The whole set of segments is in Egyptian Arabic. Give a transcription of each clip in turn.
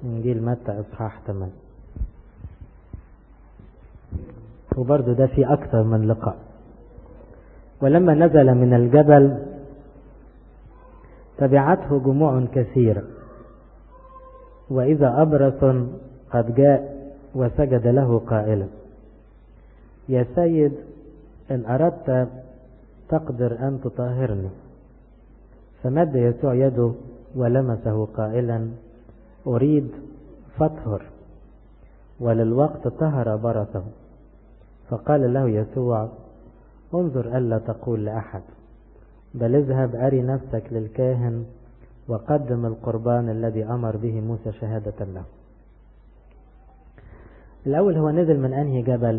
إنجيل متى إصحاح 8 وبرضه ده في أكثر من لقاء ولما نزل من الجبل تبعته جموع كثيرة وإذا أبرص قد جاء وسجد له قائلا يا سيد إن أردت تقدر أن تطهرني فمد يسوع يده ولمسه قائلا أريد فاطهر وللوقت طهر برصه فقال له يسوع انظر ألا تقول لأحد بل اذهب أري نفسك للكاهن وقدم القربان الذي أمر به موسى شهادة له الأول هو نزل من أنهي جبل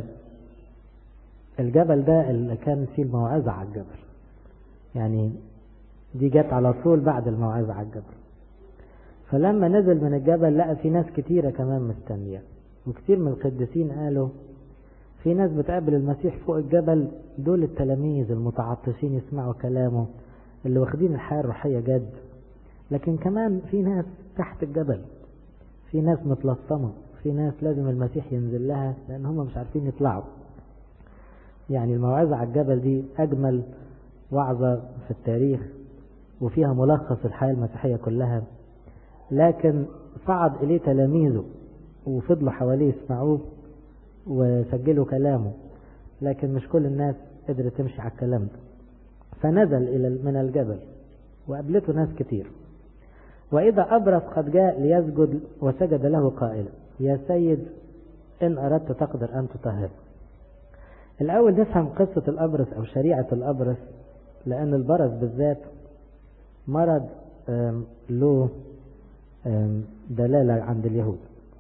الجبل ده اللي كان فيه الموعظة على الجبل يعني دي جت على طول بعد الموعظة على الجبل فلما نزل من الجبل لقى في ناس كتيرة كمان مستنية وكتير من القديسين قالوا في ناس بتقابل المسيح فوق الجبل دول التلاميذ المتعطشين يسمعوا كلامه اللي واخدين الحياة الروحية جد لكن كمان في ناس تحت الجبل في ناس متلصمة في ناس لازم المسيح ينزل لها لأن هم مش عارفين يطلعوا يعني الموعظة على الجبل دي أجمل وعظة في التاريخ وفيها ملخص الحياة المسيحية كلها لكن صعد إليه تلاميذه وفضلوا حواليه يسمعوه وسجلوا كلامه لكن مش كل الناس قدرت تمشي على الكلام ده فنزل إلى من الجبل وقابلته ناس كتير وإذا أبرص قد جاء ليسجد وسجد له قائلا يا سيد إن أردت تقدر أن تطهر الأول نفهم قصة الأبرص أو شريعة الأبرص لأن البرص بالذات مرض له دلالة عند اليهود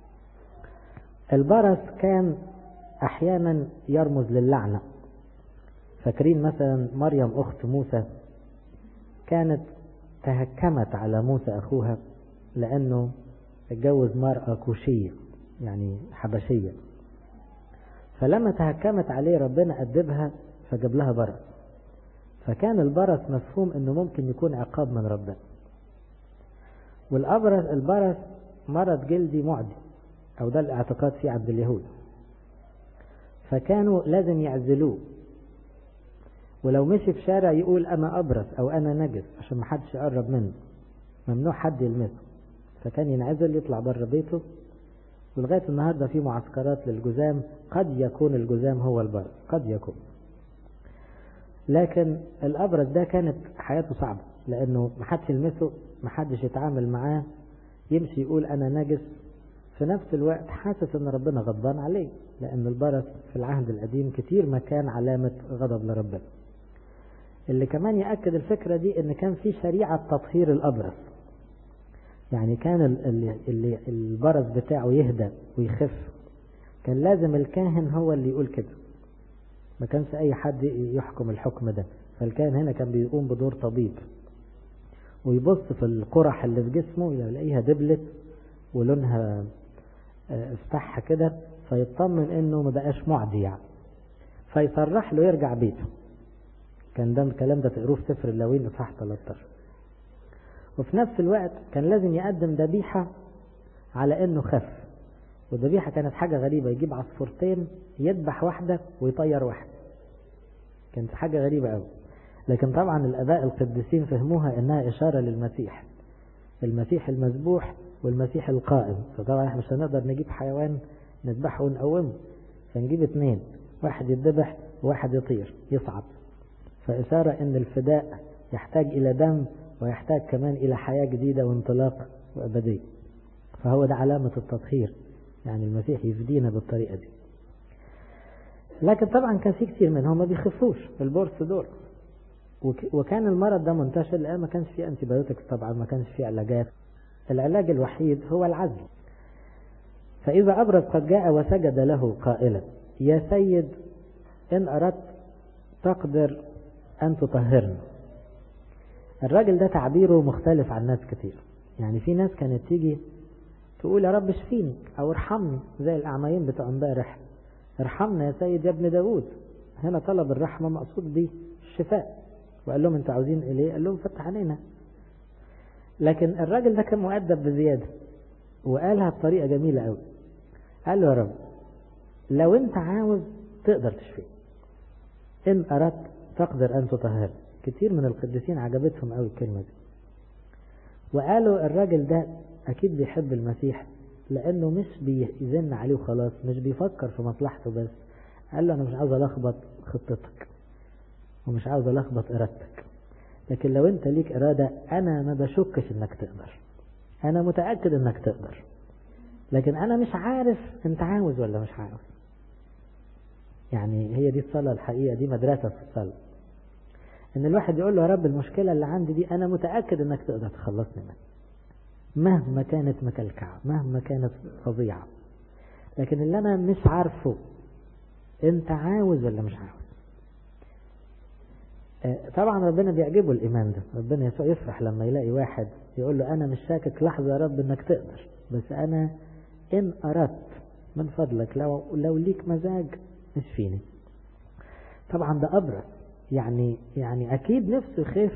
البرص كان أحيانا يرمز للعنة فاكرين مثلا مريم أخت موسى كانت تهكمت على موسى أخوها لأنه اتجوز مرأة كوشية يعني حبشية فلما تهكمت عليه ربنا أدبها فجاب لها برص فكان البرص مفهوم أنه ممكن يكون عقاب من ربنا والأبرص البرص مرض جلدي معدي أو ده الاعتقاد فيه عند اليهود فكانوا لازم يعزلوه ولو مشي في شارع يقول أنا أبرص أو أنا نجس عشان ما حدش يقرب منه ممنوع حد يلمسه فكان ينعزل يطلع بره بيته ولغاية النهاردة في معسكرات للجزام قد يكون الجزام هو البرص قد يكون لكن الأبرص ده كانت حياته صعبة لأنه ما حدش يلمسه ما حدش يتعامل معاه يمشي يقول أنا نجس في نفس الوقت حاسس ان ربنا غضبان عليه لان البرص في العهد القديم كتير ما كان علامة غضب لربنا اللي كمان يأكد الفكرة دي ان كان في شريعة تطهير الابرص يعني كان اللي, اللي البرص بتاعه يهدى ويخف كان لازم الكاهن هو اللي يقول كده ما كانش اي حد يحكم الحكم ده فالكاهن هنا كان بيقوم بدور طبيب ويبص في القرح اللي في جسمه يلاقيها دبلت ولونها افتحها كده فيطمن انه ما بقاش معدي يعني فيصرح له يرجع بيته كان ده الكلام ده تقروه في سفر اللاوين اصحاح 13 وفي نفس الوقت كان لازم يقدم ذبيحة على انه خف والذبيحة كانت حاجة غريبة يجيب عصفورتين يذبح واحدة ويطير واحدة كانت حاجة غريبة قوي لكن طبعا الاباء القديسين فهموها انها اشارة للمسيح المسيح المذبوح والمسيح القائم فطبعا احنا مش هنقدر نجيب حيوان نذبحه ونقومه فنجيب اثنين واحد يذبح وواحد يطير يصعد فإشارة ان الفداء يحتاج الى دم ويحتاج كمان الى حياة جديدة وانطلاق وابدية فهو ده علامة التطهير يعني المسيح يفدينا بالطريقة دي لكن طبعا كان في كتير منهم ما بيخفوش البورس دول وكان المرض ده منتشر لان ما كانش فيه انتي طبعا ما كانش فيه علاجات العلاج الوحيد هو العزل فإذا أبرز قد جاء وسجد له قائلا يا سيد إن أردت تقدر أن تطهرني الراجل ده تعبيره مختلف عن ناس كتير يعني في ناس كانت تيجي تقول يا رب اشفيني أو ارحمني زي الأعميين بتوع امبارح ارحمنا يا سيد يا ابن داود هنا طلب الرحمة مقصود بيه الشفاء وقال لهم انتوا عاوزين ايه قال لهم فتح علينا لكن الراجل ده كان مؤدب بزيادة وقالها بطريقة جميلة قوي قال له يا رب لو انت عاوز تقدر تشفي ان اردت تقدر ان تطهر كتير من القديسين عجبتهم قوي الكلمة دي وقالوا الراجل ده اكيد بيحب المسيح لانه مش بيزن عليه وخلاص مش بيفكر في مصلحته بس قال له انا مش عاوز الخبط خطتك ومش عاوز الخبط ارادتك لكن لو انت ليك ارادة انا ما بشكش انك تقدر انا متأكد انك تقدر لكن انا مش عارف انت عاوز ولا مش عاوز يعني هي دي الصلاة الحقيقة دي مدرسة في الصلاة ان الواحد يقول له يا رب المشكلة اللي عندي دي انا متأكد انك تقدر تخلصني منها مهما كانت مكلكعة مهما كانت فظيعة لكن اللي انا مش عارفه انت عاوز ولا مش عاوز طبعا ربنا بيعجبه الايمان ده ربنا يسوع يفرح لما يلاقي واحد يقول له انا مش شاكك لحظة يا رب انك تقدر بس انا ان اردت من فضلك لو لو ليك مزاج اشفيني طبعا ده ابرز يعني يعني اكيد نفسه يخف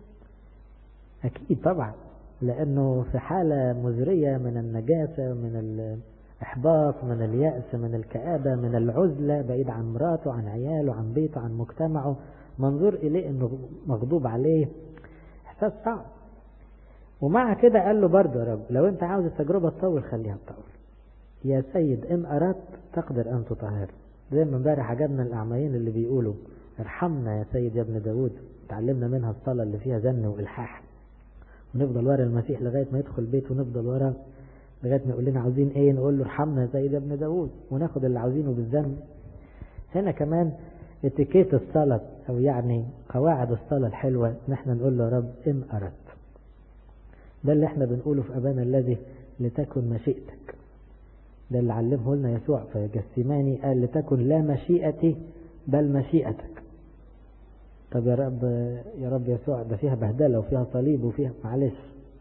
اكيد طبعا لانه في حالة مزرية من النجاسة من الاحباط من اليأس من الكآبة من العزلة بعيد عن مراته عن عياله عن بيته عن مجتمعه منظور اليه انه مغضوب عليه احساس صعب ومع كده قال له برضه يا رب لو انت عاوز التجربة تطول خليها تطول يا سيد ان اردت تقدر ان تطهر زي ما امبارح عجبنا الاعميين اللي بيقولوا ارحمنا يا سيد يا ابن داود تعلمنا منها الصلاة اللي فيها زن والحاح ونفضل ورا المسيح لغاية ما يدخل البيت ونفضل ورا لغاية ما يقول لنا عاوزين ايه نقول له ارحمنا يا سيد يا ابن داود وناخد اللي عاوزينه بالزن هنا كمان اتيكيت الصلاة او يعني قواعد الصلاة الحلوة ان احنا نقول له يا رب ان اردت ده اللي احنا بنقوله في ابانا الذي لتكن مشيئتك ده اللي علمه لنا يسوع في جسيماني قال لتكن لا مشيئتي بل مشيئتك طب يا رب يا رب يسوع ده فيها بهدلة وفيها صليب وفيها معلش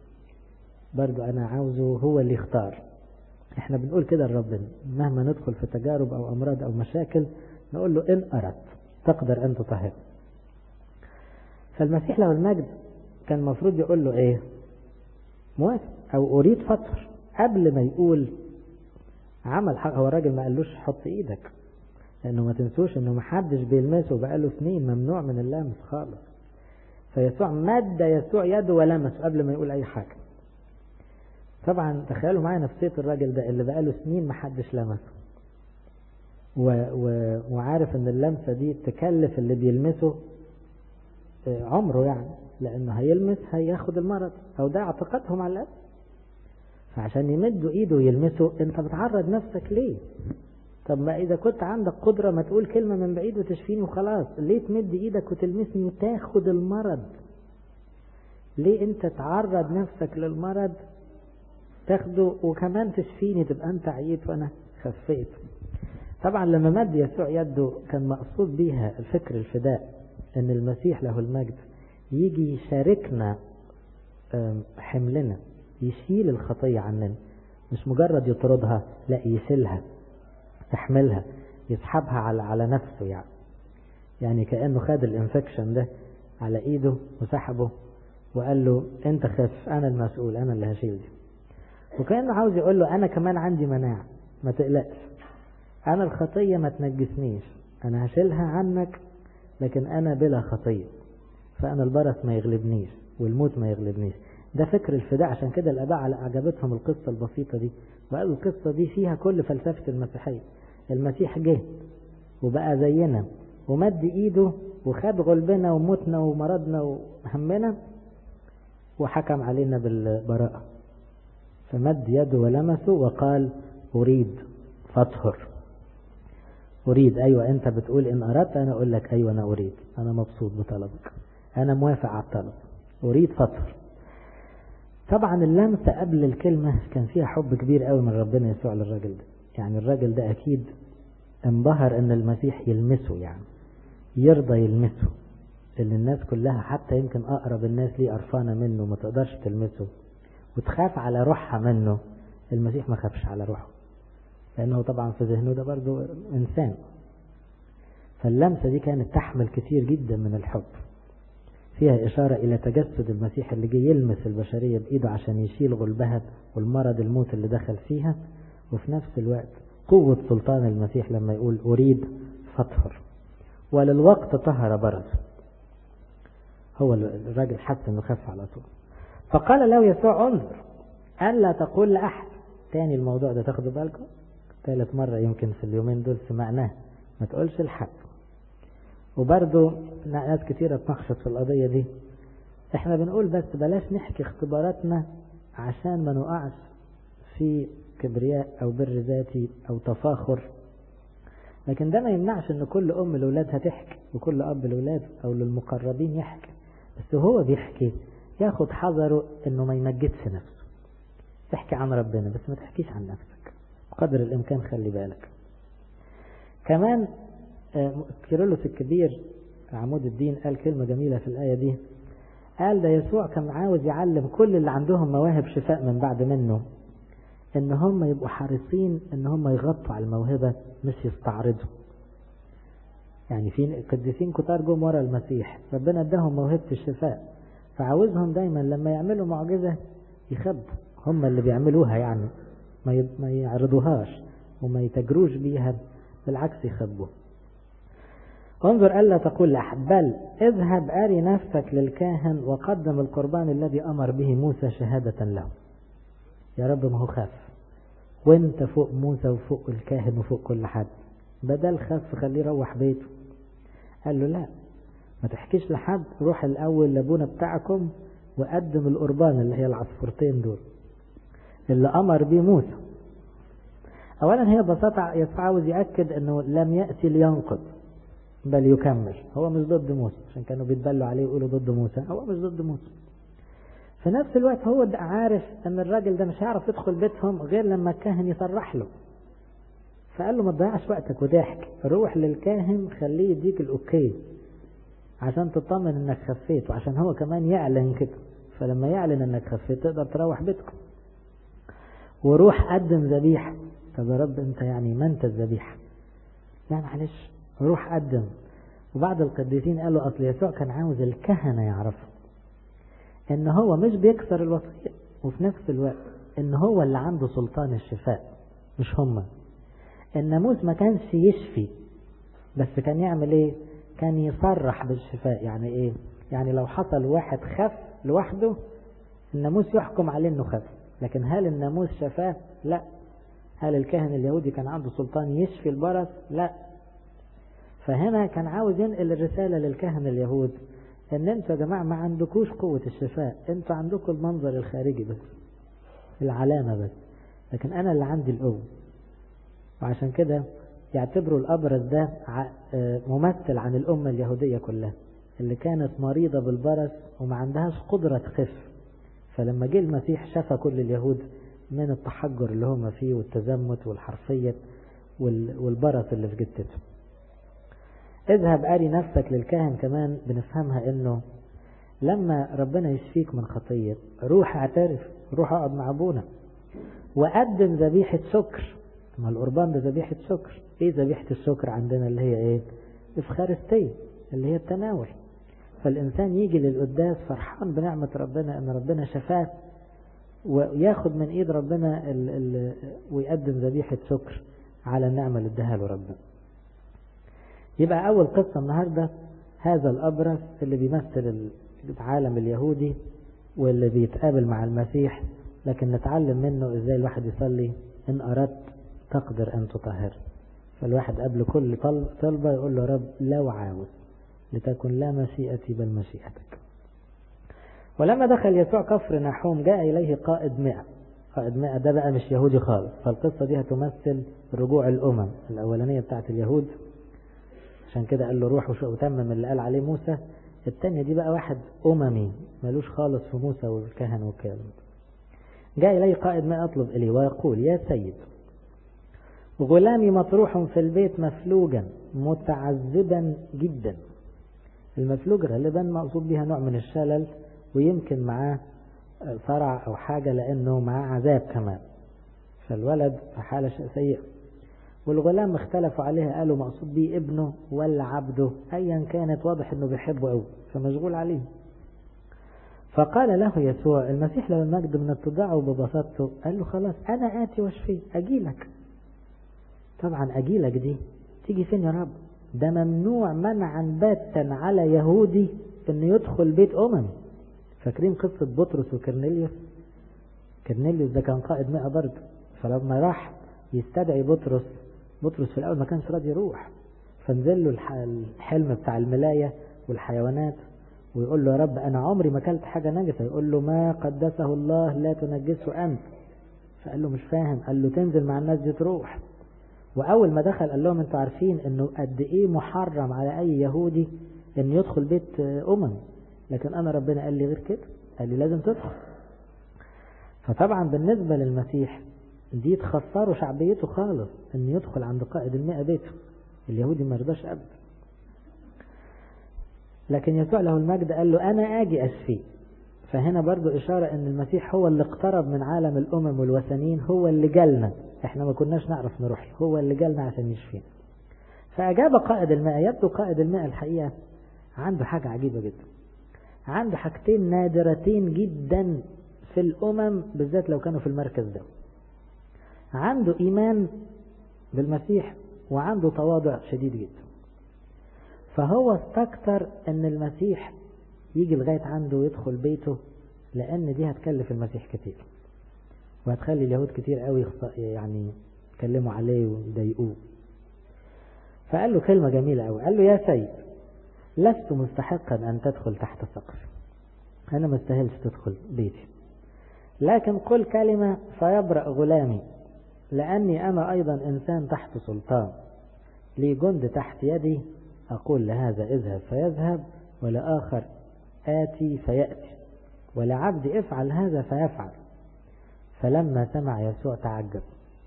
برضو أنا عاوزه هو اللي يختار احنا بنقول كده لربنا مهما ندخل في تجارب أو أمراض أو مشاكل نقول له إن أردت تقدر أن تطهر فالمسيح له المجد كان المفروض يقول له إيه موافق أو أريد فطر قبل ما يقول عمل حق هو الراجل ما قالوش حط إيدك لأنه ما تنسوش إنه محدش بيلمسه بقاله سنين ممنوع من اللمس خالص فيسوع مد يسوع يده ولمسه قبل ما يقول أي حاجة طبعا تخيلوا معايا نفسية الراجل ده اللي بقاله سنين محدش لمسه و... و... وعارف ان اللمسة دي تكلف اللي بيلمسه عمره يعني لانه هيلمس هياخد المرض او ده اعتقادهم على الأقل فعشان يمدوا ايده ويلمسه انت بتعرض نفسك ليه طب ما اذا كنت عندك قدرة ما تقول كلمة من بعيد وتشفيني وخلاص ليه تمد ايدك وتلمسني وتاخد المرض ليه انت تعرض نفسك للمرض تاخده وكمان تشفيني تبقى انت عييت وانا خفيت طبعا لما مد يسوع يده كان مقصود بيها الفكر الفداء ان المسيح له المجد يجي يشاركنا حملنا يشيل الخطية عننا مش مجرد يطردها لا يشيلها يحملها يسحبها على على نفسه يعني يعني كأنه خد الانفكشن ده على ايده وسحبه وقال له انت خف انا المسؤول انا اللي هشيل دي وكأنه عاوز يقول له انا كمان عندي مناعة ما تقلقش انا الخطية ما تنجسنيش انا هشيلها عنك لكن انا بلا خطية فانا البرص ما يغلبنيش والموت ما يغلبنيش ده فكر الفداء عشان كده الاباء عجبتهم القصة البسيطة دي وقالوا القصة دي فيها كل فلسفة المسيحية المسيح جه وبقى زينا ومد ايده وخد غلبنا وموتنا ومرضنا وهمنا وحكم علينا بالبراءة فمد يده ولمسه وقال أريد فاطهر أريد أيوة أنت بتقول إن أردت أنا أقول لك أيوة أنا أريد أنا مبسوط بطلبك أنا موافق على الطلب أريد فاطهر طبعا اللمسة قبل الكلمة كان فيها حب كبير قوي من ربنا يسوع للراجل ده يعني الراجل ده أكيد انبهر أن المسيح يلمسه يعني يرضى يلمسه لأن الناس كلها حتى يمكن أقرب الناس ليه قرفانة منه ما تقدرش تلمسه وتخاف على روحها منه المسيح ما خافش على روحه لأنه طبعا في ذهنه ده برضه إنسان فاللمسة دي كانت تحمل كتير جدا من الحب فيها إشارة إلى تجسد المسيح اللي جه يلمس البشرية بإيده عشان يشيل غلبها والمرض الموت اللي دخل فيها وفي نفس الوقت قوة سلطان المسيح لما يقول أريد فاطهر وللوقت طهر برز هو الراجل حس انه خف على طول فقال له يسوع انظر ألا تقول لأحد تاني الموضوع ده تاخدوا بالكم ثالث مرة يمكن في اليومين دول سمعناه ما تقولش لحد وبرضه ناس كتيرة اتناقشت في القضية دي احنا بنقول بس بلاش نحكي اختباراتنا عشان ما نقعش في كبرياء او بر ذاتي او تفاخر لكن ده ما يمنعش ان كل ام لاولادها تحكي وكل اب لاولاده او للمقربين يحكي بس هو بيحكي ياخد حذره انه ما يمجدش نفسه تحكي عن ربنا بس ما تحكيش عن نفسك قدر الامكان خلي بالك كمان كيرلس الكبير عمود الدين قال كلمة جميلة في الآية دي قال ده يسوع كان عاوز يعلم كل اللي عندهم مواهب شفاء من بعد منه ان هم يبقوا حريصين ان هم يغطوا على الموهبة مش يستعرضوا يعني في قديسين كتار جم ورا المسيح ربنا اداهم موهبة الشفاء فعاوزهم دايما لما يعملوا معجزة يخبوا هم اللي بيعملوها يعني ما يعرضوهاش وما يتجروش بيها بالعكس يخبوا انظر ألا تقول لأحد بل اذهب أري نفسك للكاهن وقدم القربان الذي أمر به موسى شهادة له يا رب ما هو خاف وانت فوق موسى وفوق الكاهن وفوق كل حد بدل خاف خليه يروح بيته قال له لا ما تحكيش لحد روح الأول لابونا بتاعكم وقدم القربان اللي هي العصفورتين دول اللي أمر به موسى أولا هي ببساطة يسوع عاوز يأكد أنه لم يأتي لينقض بل يكمل هو مش ضد موسى عشان كانوا بيتبلوا عليه ويقولوا ضد موسى هو مش ضد موسى في نفس الوقت هو عارف ان الراجل ده مش هيعرف يدخل بيتهم غير لما الكاهن يصرح له فقال له ما تضيعش وقتك وضحك روح للكاهن خليه يديك الاوكي عشان تطمن انك خفيت وعشان هو كمان يعلن كده فلما يعلن انك خفيت تقدر تروح بيتكم وروح قدم ذبيحه طب يا رب انت يعني ما انت الذبيحه لا معلش روح قدم وبعض القديسين قالوا اصل يسوع كان عاوز الكهنه يعرفوا ان هو مش بيكسر الوصيه وفي نفس الوقت ان هو اللي عنده سلطان الشفاء مش هما الناموس ما كانش يشفي بس كان يعمل ايه كان يصرح بالشفاء يعني ايه يعني لو حصل واحد خف لوحده الناموس يحكم عليه انه خف لكن هل الناموس شفاه لا هل الكاهن اليهودي كان عنده سلطان يشفي البرص لا فهنا كان عاوز ينقل الرسالة للكهنة اليهود ان انتوا يا جماعة ما عندكوش قوة الشفاء انتوا عندكم المنظر الخارجي بس العلامة بس لكن انا اللي عندي القوة وعشان كده يعتبروا الابرز ده ممثل عن الامة اليهودية كلها اللي كانت مريضة بالبرص وما عندهاش قدرة تخف فلما جه المسيح شفى كل اليهود من التحجر اللي هم فيه والتزمت والحرفية والبرص اللي في جدتهم اذهب أري نفسك للكاهن كمان بنفهمها انه لما ربنا يشفيك من خطية روح اعترف روح اقعد مع ابونا وقدم ذبيحة شكر ما القربان ده ذبيحة شكر ايه ذبيحة الشكر عندنا اللي هي ايه افخارستية اللي هي التناول فالانسان يجي للقداس فرحان بنعمة ربنا ان ربنا شفاه وياخد من ايد ربنا ال ال ويقدم ذبيحة شكر على النعمة اللي اداها له ربنا يبقى أول قصة النهاردة هذا الأبرص اللي بيمثل العالم اليهودي واللي بيتقابل مع المسيح لكن نتعلم منه ازاي الواحد يصلي ان أردت تقدر أن تطهر فالواحد قبل كل طلبة يقول له رب لو عاوز لتكن لا مشيئتي بل مشيئتك ولما دخل يسوع كفر نحوم جاء إليه قائد مئة قائد مئة ده بقى مش يهودي خالص فالقصة دي هتمثل رجوع الأمم الأولانية بتاعت اليهود عشان كده قال له روح وتمم اللي قال عليه موسى التانية دي بقى واحد أممي ملوش خالص في موسى والكهن والكلام جاء إليه قائد ما أطلب إليه ويقول يا سيد غلامي مطروح في البيت مفلوجا متعذبا جدا المفلوج غالبا مقصود بها نوع من الشلل ويمكن معاه صرع أو حاجة لأنه معاه عذاب كمان فالولد في حالة سيئة والغلام اختلفوا عليها قالوا مقصود بيه ابنه ولا عبده ايا كانت واضح انه بيحبه قوي فمشغول عليه فقال له يسوع المسيح لو المجد من اتضاعه وببساطته قال له خلاص أنا آتي واشفي أجيلك طبعا أجيلك دي تيجي فين يا رب ده ممنوع منعا باتا على يهودي انه يدخل بيت امم فاكرين قصة بطرس وكرنيليوس كرنيليوس ده كان قائد مئة برضه فلما راح يستدعي بطرس بطرس في الاول ما كانش راضي يروح فنزل له الحلم بتاع الملاية والحيوانات ويقول له يا رب انا عمري ما اكلت حاجة نجسة يقول له ما قدسه الله لا تنجسه انت فقال له مش فاهم قال له تنزل مع الناس دي تروح واول ما دخل قال لهم انتوا عارفين انه قد ايه محرم على اي يهودي ان يدخل بيت امم لكن انا ربنا قال لي غير كده قال لي لازم تدخل فطبعا بالنسبة للمسيح دي تخسره شعبيته خالص ان يدخل عند قائد المئة بيته اليهودي ما رضاش ابدا لكن يسوع له المجد قال له انا اجي اشفي فهنا برضو اشارة ان المسيح هو اللي اقترب من عالم الامم والوثنيين هو اللي جالنا احنا ما كناش نعرف نروح له هو اللي جالنا عشان يشفينا فاجاب قائد الماء يبدو قائد الماء الحقيقة عنده حاجة عجيبة جدا عنده حاجتين نادرتين جدا في الامم بالذات لو كانوا في المركز ده عنده ايمان بالمسيح وعنده تواضع شديد جدا فهو استكتر ان المسيح يجي لغاية عنده ويدخل بيته لان دي هتكلف المسيح كتير وهتخلي اليهود كتير قوي يعني يتكلموا عليه ويضايقوه فقال له كلمة جميلة قوي قال له يا سيد لست مستحقا أن تدخل تحت سقف أنا ما استاهلش تدخل بيتي لكن قل كلمة فيبرأ غلامي لأني أنا أيضا إنسان تحت سلطان لي جند تحت يدي أقول لهذا اذهب فيذهب ولآخر آتي فيأتي ولعبد افعل هذا فيفعل فلما سمع يسوع تعجب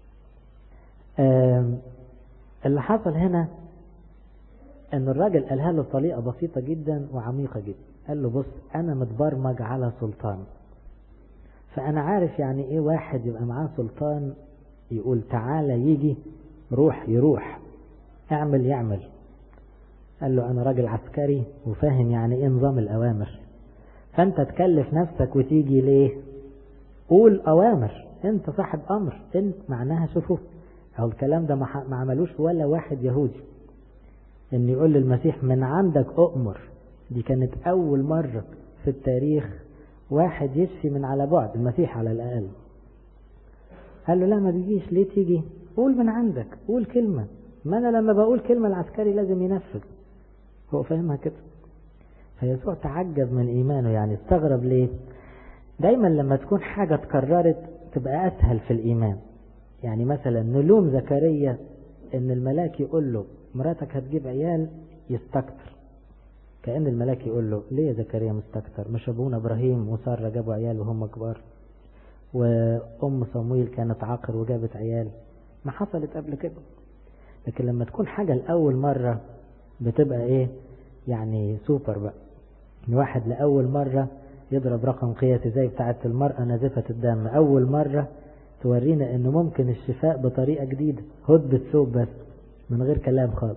اللي حصل هنا ان الراجل قالها له بطريقه بسيطه جدا وعميقه جدا قال له بص انا متبرمج على سلطان فانا عارف يعني ايه واحد يبقى معاه سلطان يقول تعالى يجي روح يروح اعمل يعمل قال له انا راجل عسكري وفاهم يعني ايه نظام الاوامر فانت تكلف نفسك وتيجي ليه قول اوامر انت صاحب امر انت معناها شوفوا او الكلام ده ما عملوش ولا واحد يهودي ان يقول للمسيح من عندك اؤمر دي كانت اول مرة في التاريخ واحد يشفي من على بعد المسيح على الاقل قال له لا ما بيجيش ليه تيجي قول من عندك قول كلمة ما انا لما بقول كلمة العسكري لازم ينفذ هو فاهمها كده فيسوع تعجب من ايمانه يعني استغرب ليه دايما لما تكون حاجة اتكررت تبقى اسهل في الايمان يعني مثلا نلوم زكريا ان الملاك يقول له مراتك هتجيب عيال يستكتر كأن الملاك يقول له ليه يا زكريا مستكتر مش ابونا ابراهيم وسارة جابوا عيال وهم كبار وام صمويل كانت عاقر وجابت عيال ما حصلت قبل كده لكن لما تكون حاجة لأول مرة بتبقى ايه يعني سوبر بقى الواحد لأول مرة يضرب رقم قياسي زي بتاعت المرأة نازفة الدم أول مرة تورينا انه ممكن الشفاء بطريقة جديدة هدبة ثوب بس من غير كلام خالص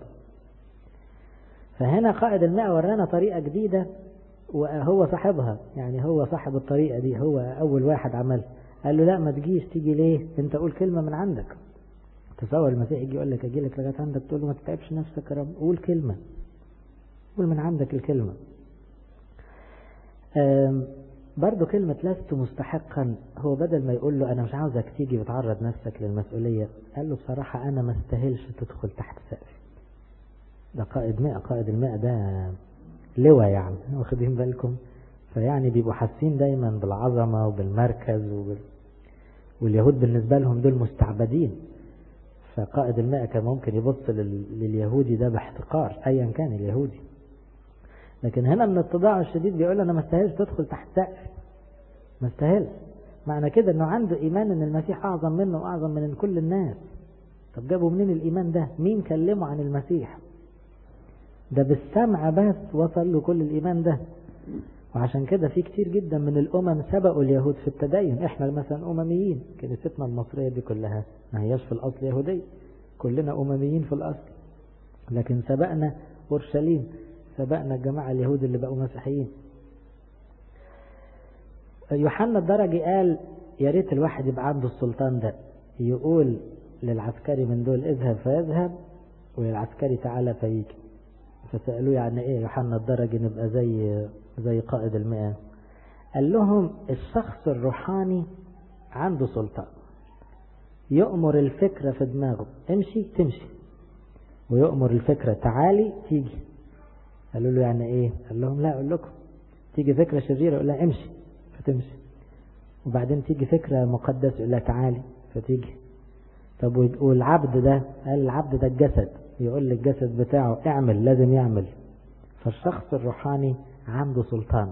فهنا قائد الماء ورانا طريقة جديدة وهو صاحبها يعني هو صاحب الطريقة دي هو أول واحد عمل قال له لا ما تجيش تيجي ليه انت قول كلمة من عندك تصور المسيح يجي يقول لك اجي لك لغاية عندك تقول له ما تتعبش نفسك يا رب قول كلمة قول من عندك الكلمة برضو كلمة لست مستحقا هو بدل ما يقول له أنا مش عاوزك تيجي وتعرض نفسك للمسؤولية قال له بصراحة أنا ما استاهلش تدخل تحت سقفي ده قائد مئة قائد المئة ده لواء يعني واخدين بالكم فيعني بيبقوا حاسين دايما بالعظمة وبالمركز وبال... واليهود بالنسبة لهم دول مستعبدين فقائد المئة كان ممكن يبص لل... لليهودي ده باحتقار أيا كان اليهودي لكن هنا من التضاع الشديد بيقول انا ما استاهلش تدخل تحت سقف ما استاهلش معنى كده انه عنده ايمان ان المسيح اعظم منه واعظم من كل الناس طب جابوا منين الايمان ده مين كلمه عن المسيح ده بالسمع بس وصل له كل الايمان ده وعشان كده في كتير جدا من الامم سبقوا اليهود في التدين احنا مثلا امميين كنيستنا المصريه دي كلها ما هياش في الاصل يهوديه كلنا امميين في الاصل لكن سبقنا اورشليم سبقنا الجماعة اليهود اللي بقوا مسيحيين فيوحنا الدرجي قال يا ريت الواحد يبقى عنده السلطان ده يقول للعسكري من دول اذهب فيذهب وللعسكري تعالى فيجي فسألوه يعني ايه يوحنا الدرجي نبقى زي زي قائد المئة قال لهم الشخص الروحاني عنده سلطان يؤمر الفكرة في دماغه امشي تمشي ويؤمر الفكرة تعالي تيجي قالوا له يعني ايه قال لهم لا اقول لكم تيجي فكرة شريرة يقول لها امشي فتمشي وبعدين تيجي فكرة مقدسة يقول لها تعالي فتيجي طب والعبد ده قال العبد ده الجسد يقول للجسد بتاعه اعمل لازم يعمل فالشخص الروحاني عنده سلطان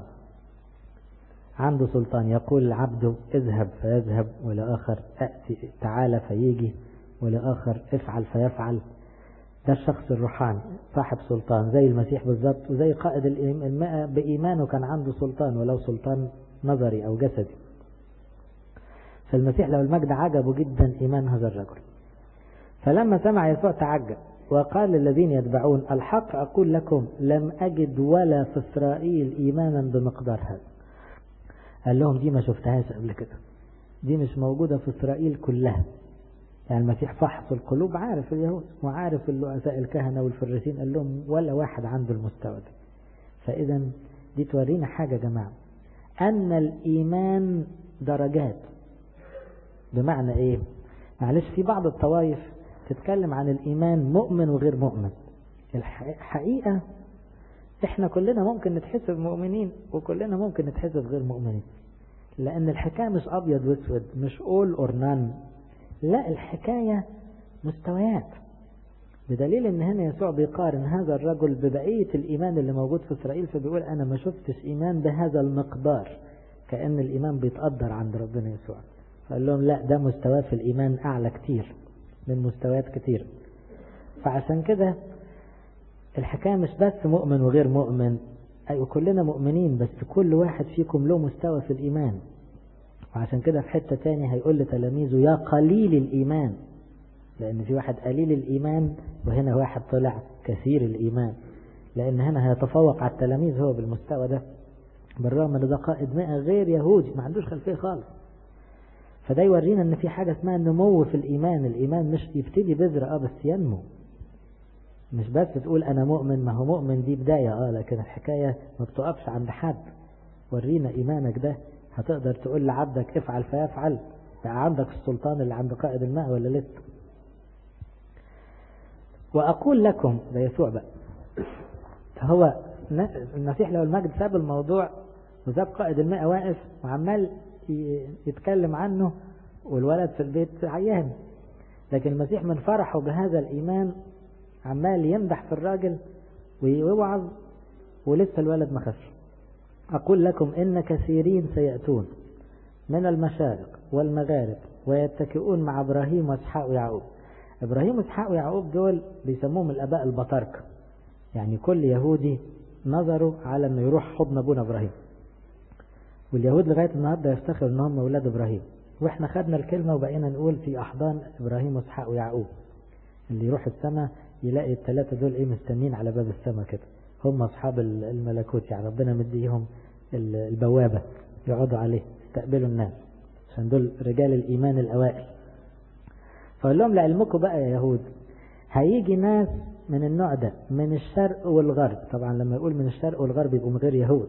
عنده سلطان يقول العبد اذهب فيذهب ولآخر أأتي تعالى فيجي ولآخر افعل فيفعل ده الشخص الروحاني صاحب سلطان زي المسيح بالظبط وزي قائد المئة بإيمانه كان عنده سلطان ولو سلطان نظري أو جسدي فالمسيح لو المجد عجبه جدا إيمان هذا الرجل فلما سمع يسوع تعجب وقال للذين يتبعون الحق أقول لكم لم أجد ولا في إسرائيل إيمانا بمقدار هذا قال لهم دي ما شفتهاش قبل كده دي مش موجودة في إسرائيل كلها يعني المسيح فحص القلوب عارف اليهود وعارف الرؤساء الكهنة والفريسين قال لهم ولا واحد عنده المستوى ده فإذا دي تورينا حاجة يا جماعة أن الإيمان درجات بمعنى إيه معلش في بعض الطوائف تتكلم عن الإيمان مؤمن وغير مؤمن الحقيقة احنا كلنا ممكن نتحسب مؤمنين وكلنا ممكن نتحسب غير مؤمنين لأن الحكاية مش أبيض واسود مش أول أور نان لا الحكاية مستويات بدليل ان هنا يسوع بيقارن هذا الرجل ببقية الإيمان اللي موجود في إسرائيل فبيقول أنا ما شفتش إيمان بهذا المقدار كأن الإيمان بيتقدر عند ربنا يسوع فقال لهم لا ده مستواه في الإيمان أعلى كتير من مستويات كتير فعشان كده الحكاية مش بس مؤمن وغير مؤمن أيوة كلنا مؤمنين بس كل واحد فيكم له مستوى في الإيمان وعشان كده في حتة تاني هيقول لتلاميذه يا قليل الإيمان لأن في واحد قليل الإيمان وهنا واحد طلع كثير الإيمان لأن هنا هيتفوق على التلاميذ هو بالمستوى ده بالرغم ان ده قائد مئة غير يهودي ما عندوش خلفية خالص فده يورينا ان في حاجة اسمها النمو في الإيمان الإيمان مش يبتدي بذرة اه بس ينمو مش بس تقول أنا مؤمن ما هو مؤمن دي بداية اه لكن الحكاية ما بتقفش عند حد ورينا إيمانك ده هتقدر تقول لعبدك افعل فيفعل بقى عندك السلطان اللي عند قائد الماء ولا لسه وأقول لكم ده يسوع بقى هو المسيح لو المجد ساب الموضوع وساب قائد الماء واقف وعمال يتكلم عنه والولد في البيت عيان لكن المسيح من فرحه بهذا الإيمان عمال يمدح في الراجل ويوعظ ولسه الولد ما خفش أقول لكم إن كثيرين سيأتون من المشارق والمغارب ويتكئون مع إبراهيم وإسحاق ويعقوب إبراهيم وإسحاق ويعقوب دول بيسموهم الآباء البطاركة يعني كل يهودي نظروا على إنه يروح حضن أبونا إبراهيم واليهود لغاية النهاردة يفتخروا إن هم أولاد إبراهيم وإحنا خدنا الكلمة وبقينا نقول في أحضان إبراهيم وإسحاق ويعقوب اللي يروح السماء يلاقي الثلاثة دول إيه مستنين على باب السماء كده هم أصحاب الملكوت يعني ربنا مديهم البوابة يقعدوا عليه يستقبلوا الناس عشان دول رجال الإيمان الأوائل فقال لهم لعلمكم بقى يا يهود هيجي ناس من النوع ده من الشرق والغرب طبعا لما يقول من الشرق والغرب يبقوا من غير يهود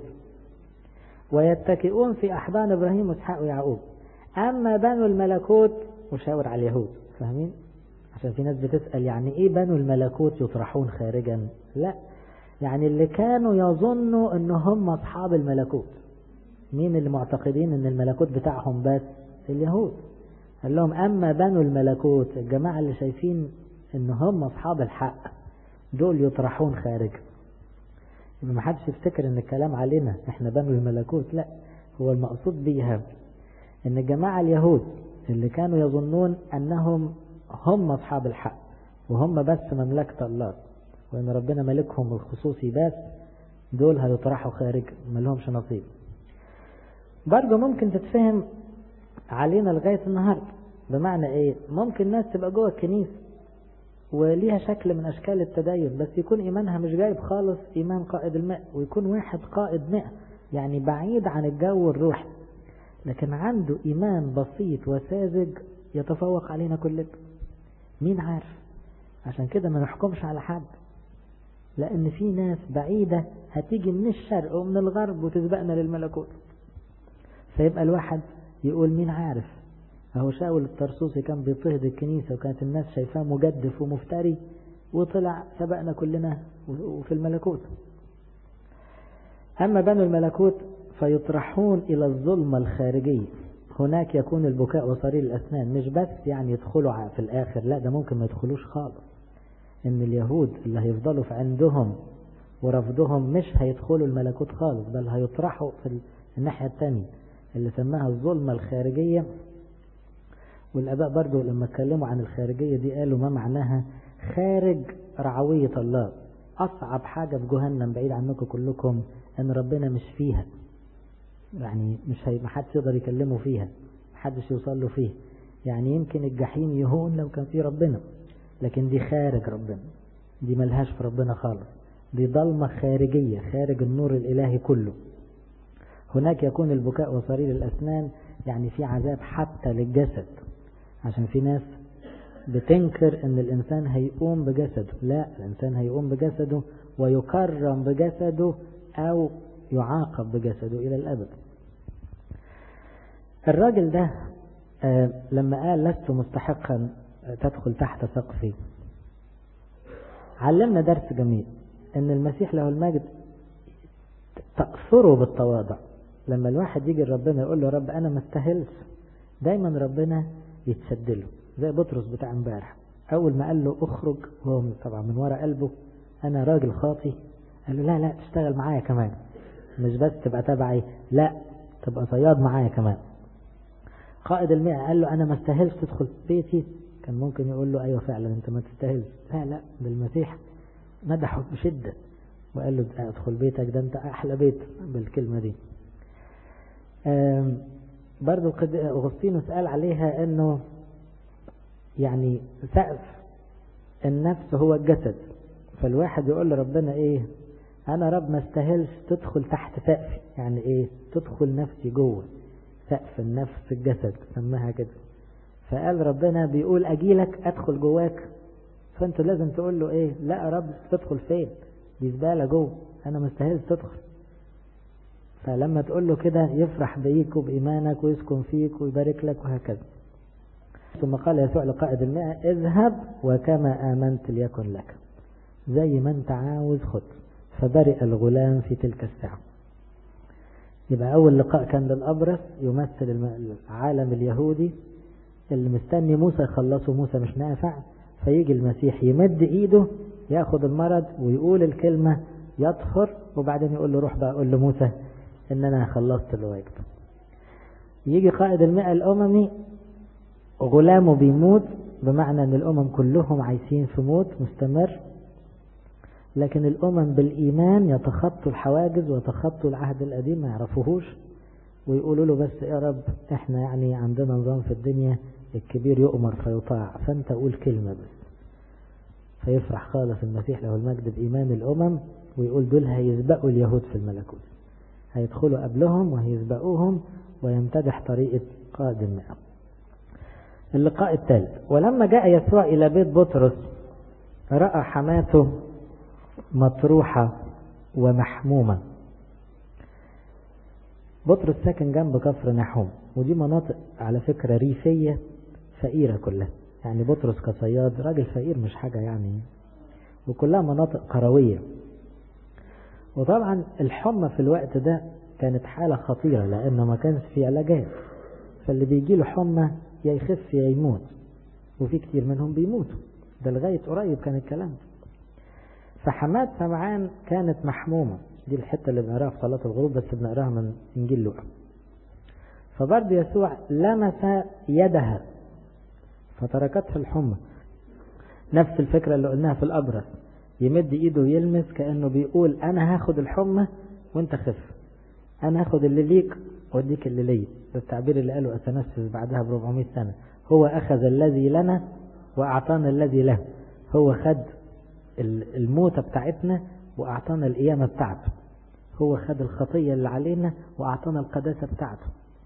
ويتكئون في أحضان إبراهيم وإسحاق ويعقوب أما بنو الملكوت وشاور على اليهود فاهمين عشان في ناس بتسأل يعني إيه بنو الملكوت يطرحون خارجا لا يعني اللي كانوا يظنوا ان هم اصحاب الملكوت مين اللي معتقدين ان الملكوت بتاعهم بس اليهود قال لهم اما بنو الملكوت الجماعة اللي شايفين ان هم اصحاب الحق دول يطرحون خارج يبقى ما حدش يفتكر ان الكلام علينا احنا بنو الملكوت لا هو المقصود بيها ان الجماعة اليهود اللي كانوا يظنون انهم هم اصحاب الحق وهم بس مملكة الله وان ربنا ملكهم الخصوصي بس دول هيطرحوا خارج ما لهمش نصيب برضه ممكن تتفهم علينا لغاية النهاردة بمعنى ايه ممكن ناس تبقى جوه الكنيسة وليها شكل من اشكال التدين بس يكون ايمانها مش جايب خالص ايمان قائد الماء ويكون واحد قائد ماء يعني بعيد عن الجو الروحي لكن عنده إيمان بسيط وساذج يتفوق علينا كلنا مين عارف عشان كده ما نحكمش على حد لأن في ناس بعيدة هتيجي من الشرق ومن الغرب وتسبقنا للملكوت فيبقى الواحد يقول مين عارف أهو شاول الطرسوسي كان بيضطهد الكنيسة وكانت الناس شايفاه مجدف ومفتري وطلع سبقنا كلنا وفي الملكوت أما بنو الملكوت فيطرحون إلى الظلمة الخارجية هناك يكون البكاء وصرير الأسنان مش بس يعني يدخلوا في الآخر لا ده ممكن ما يدخلوش خالص إن اليهود اللي هيفضلوا في عندهم ورفضهم مش هيدخلوا الملكوت خالص بل هيطرحوا في الناحية الثانية اللي سماها الظلمة الخارجية والآباء برضو لما اتكلموا عن الخارجية دي قالوا ما معناها خارج رعوية الله أصعب حاجة في جهنم بعيد عنكم كلكم أن ربنا مش فيها يعني مش هي محدش يقدر يكلمه فيها محدش يوصل له فيه يعني يمكن الجحيم يهون لو كان في ربنا لكن دي خارج ربنا دي ملهاش في ربنا خالص دي ضلمة خارجية خارج النور الإلهي كله هناك يكون البكاء وصرير الأسنان يعني في عذاب حتى للجسد عشان في ناس بتنكر ان الانسان هيقوم بجسده لا الانسان هيقوم بجسده ويكرم بجسده او يعاقب بجسده الى الابد الراجل ده آه لما قال لست مستحقا تدخل تحت سقفي علمنا درس جميل ان المسيح له المجد تأثره بالتواضع لما الواحد يجي لربنا يقول له رب انا ما استاهلش دايما ربنا يتشدله زي بطرس بتاع امبارح اول ما قال له اخرج وهو طبعا من ورا قلبه انا راجل خاطي قال له لا لا تشتغل معايا كمان مش بس تبقى تبعي لا تبقى صياد معايا كمان قائد المئة قال له انا ما استاهلش تدخل بيتي كان ممكن يقول له ايوه فعلا انت ما تستاهلش لا لا ده المسيح مدحه بشدة وقال له ادخل بيتك ده انت احلى بيت بالكلمة دي برضو أغسطينوس قال عليها أنه يعني سقف النفس هو الجسد فالواحد يقول لربنا إيه أنا رب ما استاهلش تدخل تحت سقفي يعني إيه تدخل نفسي جوه سقف النفس الجسد سماها كده فقال ربنا بيقول أجيلك أدخل جواك فأنت لازم تقول له إيه لا يا رب تدخل فين دي زبالة جوه أنا ما استاهلش تدخل فلما تقول له كده يفرح بيك وبإيمانك ويسكن فيك ويبارك لك وهكذا ثم قال يسوع لقائد المئة اذهب وكما آمنت ليكن لك زي ما انت عاوز خد فبرئ الغلام في تلك الساعة يبقى أول لقاء كان للأبرص يمثل العالم اليهودي اللي مستني موسى يخلصه موسى مش نافع فيجي المسيح يمد ايده ياخد المرض ويقول الكلمة يطهر وبعدين يقول له روح بقى قول لموسى ان انا خلصت الواجب يجي قائد المئة الاممي غلامه بيموت بمعنى ان الامم كلهم عايشين في موت مستمر لكن الامم بالايمان يتخطوا الحواجز ويتخطوا العهد القديم ما يعرفوهوش ويقولوا له بس يا رب احنا يعني عندنا نظام في الدنيا الكبير يؤمر فيطاع فانت قول كلمة بس فيفرح خالص المسيح له المجد بإيمان الأمم ويقول دول هيسبقوا اليهود في الملكوت هيدخلوا قبلهم وهيسبقوهم ويمتدح طريقة قادم معهم اللقاء الثالث ولما جاء يسوع إلى بيت بطرس رأى حماته مطروحة ومحمومة بطرس ساكن جنب كفر نحوم ودي مناطق على فكرة ريفية فقيرة كلها يعني بطرس كصياد راجل فقير مش حاجة يعني وكلها مناطق قروية وطبعا الحمى في الوقت ده كانت حالة خطيرة لأنه ما كانش في علاجات فاللي بيجي له حمى يا يخف يا يموت وفي كتير منهم بيموتوا ده لغاية قريب كان الكلام ده فحماد سمعان كانت محمومة دي الحتة اللي بنقراها في صلاة الغروب بس بنقراها من إنجيل لوقا فبرضه يسوع لمس يدها فتركتها الحمى نفس الفكرة اللي قلناها في الأبرص يمد ايده ويلمس كأنه بيقول أنا هاخد الحمى وانت خف أنا هاخد اللي ليك واديك اللي ليا ده التعبير اللي قاله أثناسيوس بعدها ب 400 سنة هو أخذ الذي لنا وأعطانا الذي له هو خد الموتة بتاعتنا وأعطانا القيامة بتاعته هو خد الخطية اللي علينا وأعطانا القداسة بتاعته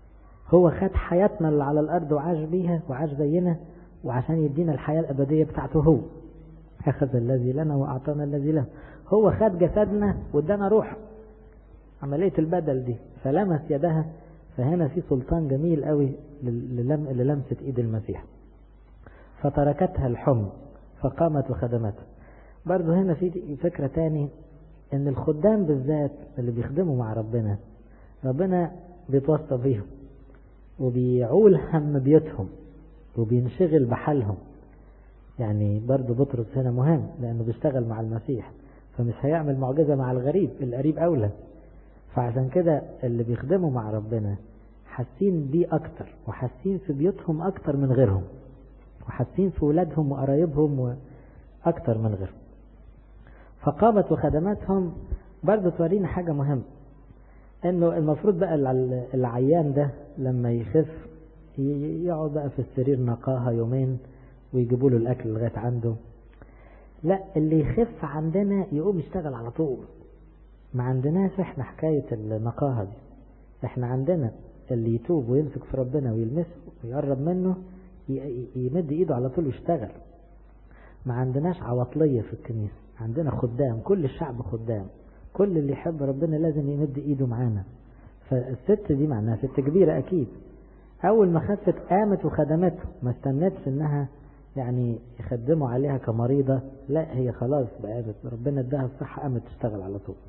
هو خد حياتنا اللي على الأرض وعاش بيها وعاش زينا وعشان يدينا الحياة الأبدية بتاعته هو أخذ الذي لنا وأعطانا الذي له هو خد جسدنا وادانا روح عملية البدل دي فلمس يدها فهنا في سلطان جميل قوي للمسة ايد المسيح فتركتها الحمى فقامت وخدمتها برضو هنا في فكرة تاني ان الخدام بالذات اللي بيخدموا مع ربنا ربنا بيتوصى بيهم وبيعول هم بيوتهم وبينشغل بحالهم يعني برضو بطرس هنا مهم لانه بيشتغل مع المسيح فمش هيعمل معجزة مع الغريب القريب اولى فعشان كده اللي بيخدموا مع ربنا حاسين بيه اكتر وحاسين في بيوتهم اكتر من غيرهم وحاسين في ولادهم وقرايبهم اكتر من غيرهم فقامت وخدماتهم برضه تورينا حاجة مهمة انه المفروض بقى العيان ده لما يخف يقعد بقى في السرير نقاها يومين ويجيبوا له الاكل لغايه عنده لا اللي يخف عندنا يقوم يشتغل على طول ما عندناش احنا حكايه النقاهه دي احنا عندنا اللي يتوب ويمسك في ربنا ويلمسه ويقرب منه يمد ايده على طول ويشتغل ما عندناش عواطليه في الكنيسه عندنا خدام كل الشعب خدام كل اللي يحب ربنا لازم يمد ايده معانا فالست دي معناها ست كبيرة اكيد اول ما خفت قامت وخدمته ما استنتش انها يعني يخدموا عليها كمريضة لا هي خلاص بقى ربنا اداها الصحة قامت تشتغل على طول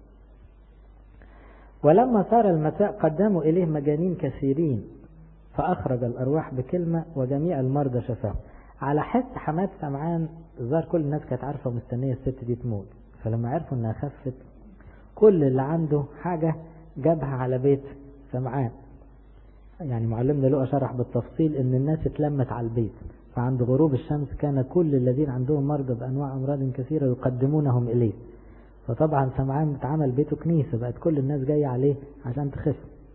ولما صار المساء قدموا إليه مجانين كثيرين فأخرج الأرواح بكلمة وجميع المرضى شفاهم على حس حماد سمعان ظهر كل الناس كانت عارفة ومستنية الست دي تموت فلما عرفوا انها خفت كل اللي عنده حاجة جابها على بيت سمعان يعني معلمنا لقى شرح بالتفصيل ان الناس اتلمت على البيت فعند غروب الشمس كان كل الذين عندهم مرضى بانواع امراض كثيرة يقدمونهم اليه فطبعا سمعان اتعمل بيته كنيسة بقت كل الناس جاية عليه عشان تخف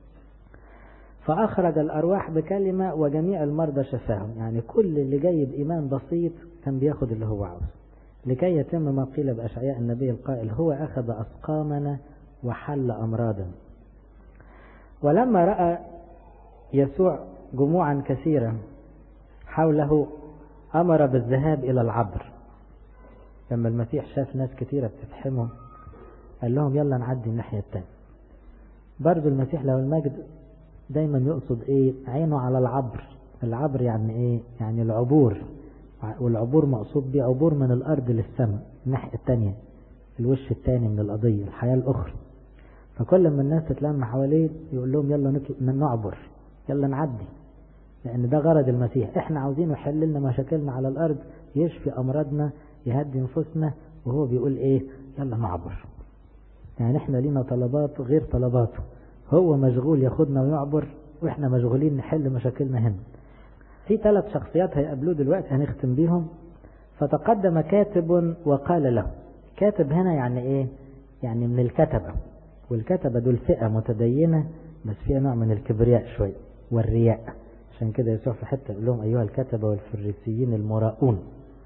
فأخرج الأرواح بكلمة وجميع المرضى شفاهم يعني كل اللي جاي بإيمان بسيط كان بياخد اللي هو عاوزه لكي يتم ما قيل بأشعياء النبي القائل هو أخذ أسقامنا وحل أمراضا ولما رأى يسوع جموعا كثيرة حوله أمر بالذهاب إلى العبر لما المسيح شاف ناس كثيرة بتتحمه قال لهم يلا نعدي الناحية التانية برضو المسيح له المجد دايما يقصد ايه عينه على العبر العبر يعني ايه يعني العبور والعبور مقصود بيه عبور من الارض للسماء الناحية التانية الوش التاني من القضية الحياة الاخرى فكل ما الناس تتلم حواليه يقول لهم يلا نعبر يلا نعدي لان ده غرض المسيح احنا عاوزينه يحل لنا مشاكلنا على الارض يشفي امراضنا يهدي نفوسنا وهو بيقول ايه يلا نعبر يعني احنا لينا طلبات غير طلباته هو مشغول ياخدنا ويعبر واحنا مشغولين نحل مشاكلنا هنا في ثلاث شخصيات هيقابلوه دلوقتي هنختم بيهم فتقدم كاتب وقال له كاتب هنا يعني ايه يعني من الكتبة والكتبة دول فئة متدينة بس فيها نوع من الكبرياء شوية والرياء عشان كده يسوع في حتة يقول لهم أيها الكتبة والفريسيين المراؤون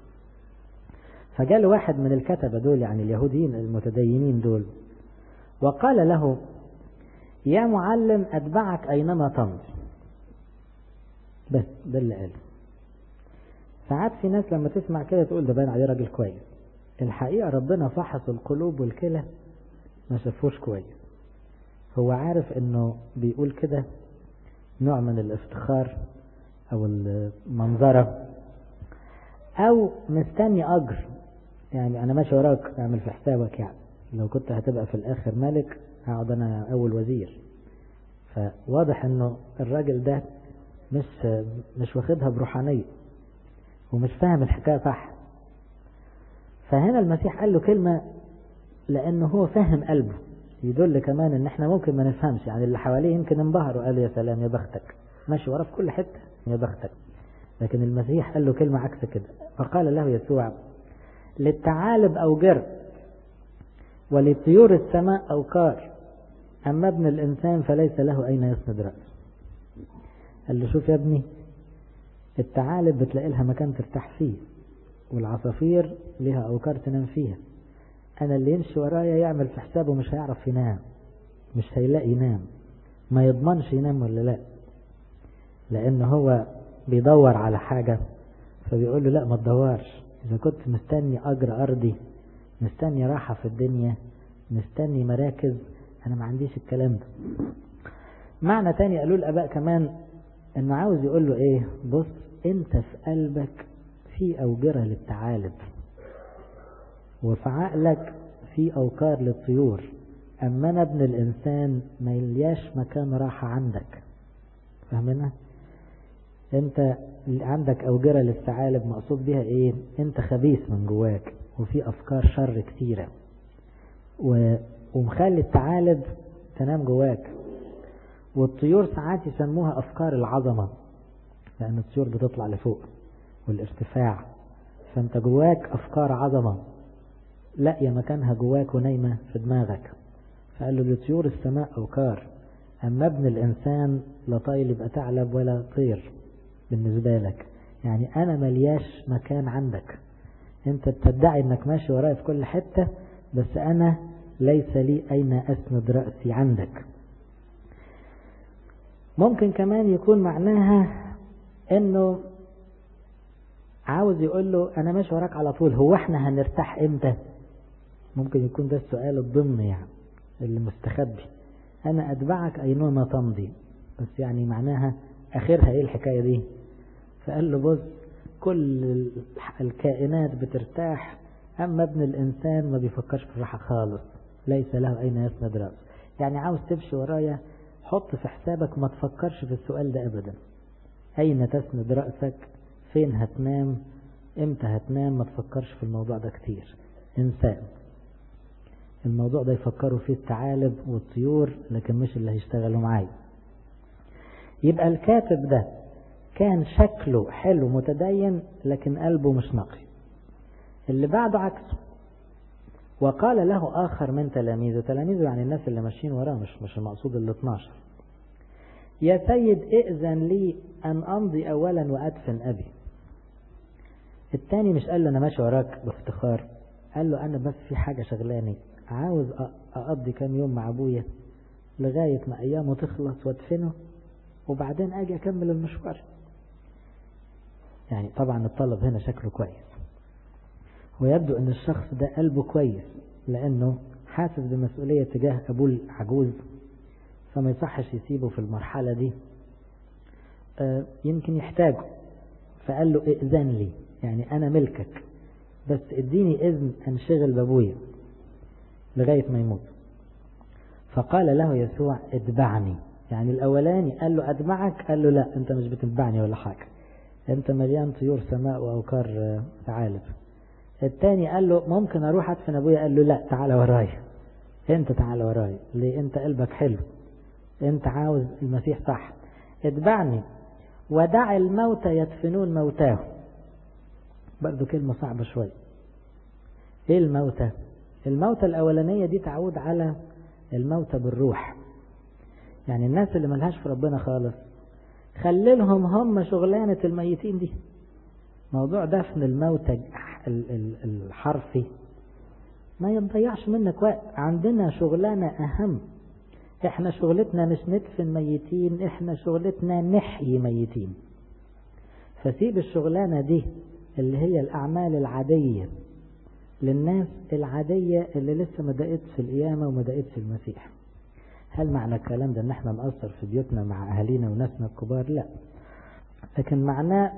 فجاء واحد من الكتبة دول يعني اليهوديين المتدينين دول وقال له يا معلم أتبعك أينما تمضي بس ده اللي قاله ساعات في ناس لما تسمع كده تقول ده باين عليه راجل كويس الحقيقة ربنا فحص القلوب والكلى ما شافوش كويس هو عارف انه بيقول كده نوع من الافتخار او المنظرة او مستني اجر يعني انا ماشي وراك اعمل في حسابك يعني لو كنت هتبقى في الاخر ملك هقعد انا اول وزير فواضح انه الراجل ده مش مش واخدها بروحانيه ومش فاهم الحكايه صح فهنا المسيح قال له كلمه لانه هو فاهم قلبه يدل كمان ان احنا ممكن ما نفهمش يعني اللي حواليه يمكن انبهروا قالوا يا سلام يا بختك ماشي وراه في كل حته يا بختك لكن المسيح قال له كلمه عكس كده فقال له يسوع للثعالب اوجر ولطيور السماء اوقار أما ابن الإنسان فليس له أين يسند رأسه قال له شوف يا ابني الثعالب بتلاقي لها مكان ترتاح فيه والعصافير لها أوكار تنام فيها أنا اللي يمشي ورايا يعمل في حسابه مش هيعرف ينام مش هيلاقي ينام ما يضمنش ينام ولا لا لأن هو بيدور على حاجة فبيقول له لا ما تدورش إذا كنت مستني أجر أرضي مستني راحة في الدنيا مستني مراكز أنا ما عنديش الكلام ده معنى تاني قالوا الآباء كمان إنه عاوز يقول له إيه بص أنت في قلبك في أوجرة للثعالب وفي عقلك في أوكار للطيور أما أنا ابن الإنسان ما يلياش مكان راحة عندك فاهمنا؟ أنت عندك أوجرة للثعالب مقصود بها إيه؟ أنت خبيث من جواك وفي أفكار شر كتيرة و... ومخلي الثعالب تنام جواك والطيور ساعات يسموها أفكار العظمة لأن الطيور بتطلع لفوق والارتفاع فأنت جواك أفكار عظمة لاقية مكانها جواك ونايمة في دماغك فقال له لطيور السماء أوكار أما ابن الإنسان لا طايل يبقى ثعلب ولا طير بالنسبة لك يعني أنا ملياش مكان عندك أنت بتدعي أنك ماشي ورايا في كل حتة بس أنا ليس لي أين أسند رأسي عندك ممكن كمان يكون معناها أنه عاوز يقول له أنا ماشي وراك على طول هو احنا هنرتاح إمتى ممكن يكون ده السؤال الضمني يعني اللي مستخبي أنا أتبعك أينما تمضي بس يعني معناها آخرها إيه الحكاية دي فقال له بص كل الكائنات بترتاح أما ابن الإنسان ما بيفكرش في الراحة خالص ليس له أين يسند رأسه يعني عاوز تمشي ورايا حط في حسابك ما تفكرش في السؤال ده أبدا أين تسند رأسك فين هتنام امتى هتنام ما تفكرش في الموضوع ده كتير انسان الموضوع ده يفكروا فيه الثعالب والطيور لكن مش اللي هيشتغلوا معايا يبقى الكاتب ده كان شكله حلو متدين لكن قلبه مش نقي اللي بعده عكسه وقال له آخر من تلاميذه تلاميذه يعني الناس اللي ماشيين وراه مش مش المقصود ال 12 يا سيد ائذن لي أن أمضي أولا وأدفن أبي التاني مش قال له أنا ماشي وراك بافتخار قال له أنا بس في حاجة شغلاني عاوز أقضي كام يوم مع أبويا لغاية ما أيامه تخلص وادفنه وبعدين أجي أكمل المشوار يعني طبعا الطلب هنا شكله كويس ويبدو أن الشخص ده قلبه كويس لأنه حاسس بمسؤولية تجاه أبوه العجوز فما يصحش يسيبه في المرحلة دي يمكن يحتاجه فقال له ائذن لي يعني أنا ملكك بس اديني إذن أنشغل بأبويا لغاية ما يموت فقال له يسوع اتبعني يعني الأولاني قال له أتبعك قال له لا أنت مش بتتبعني ولا حاجة أنت مليان طيور سماء وأوكار ثعالب التاني قال له ممكن أروح أدفن أبويا قال له لا تعالى ورايا أنت تعالى ورايا ليه أنت قلبك حلو أنت عاوز المسيح صح اتبعني ودع الموتى يدفنون موتاهم برضو كلمة صعبة شوية ايه الموتى الموتى الاولانية دي تعود على الموتى بالروح يعني الناس اللي ملهاش في ربنا خالص خللهم هم شغلانة الميتين دي موضوع دفن الموتى الحرفي ما يضيعش منك وقت عندنا شغلانة أهم احنا شغلتنا مش ندفن ميتين احنا شغلتنا نحيي ميتين فسيب الشغلانة دي اللي هي الأعمال العادية للناس العادية اللي لسه ما دقتش في القيامة وما دقتش في المسيح هل معنى الكلام ده ان احنا نقصر في بيوتنا مع اهالينا وناسنا الكبار لا لكن معناه